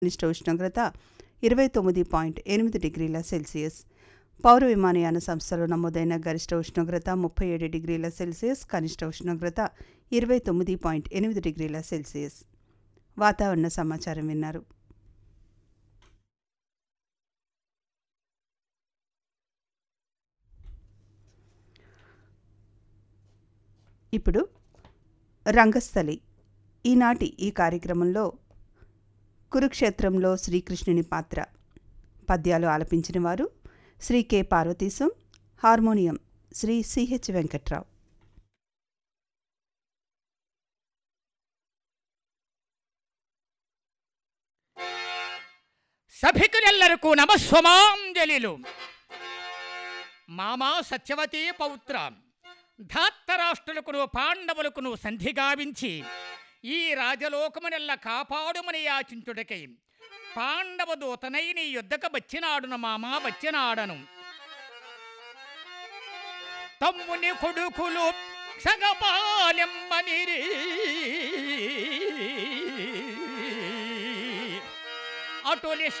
కనిష్ట ఉష్ణోగ్రత ఇరవై తొమ్మిది పాయింట్ ఎనిమిది డిగ్రీల సెల్సియస్ పౌర విమానయాన సంస్థలో నమోదైన గరిష్ట ఉష్ణోగ్రత ముప్పై ఏడు డిగ్రీల సెల్సియస్ కనిష్ట ఉష్ణోగ్రత ఇరవై తొమ్మిది పాయింట్ ఎనిమిది డిగ్రీల సెల్సియస్ వాతావరణ సమాచారం విన్నారు ఇప్పుడు రంగస్థలి ఈనాటి ఈ కార్యక్రమంలో కురుక్షేత్రంలో శ్రీకృష్ణుని పాత్ర పద్యాలు ఆలపించిన వారు Shri K Parvatheesam harmonium Shri CH Venkatrao సభికులెల్లరకు నమస్వమాంజలిలు మామా సత్యవతీ పౌత్ర ధాత్తరాష్ట్రులకును పాండవులకును సంధి గావించి ఈ రాజలోకమునెల్ల కాపాడుమని యాచించుటకై పాండవ దూతనై నీ యుద్ధక బచ్చినాడున మామా బచ్చినాడను తమ్ముని కొడుకులు సగపాలెమ్మనిరి అటులి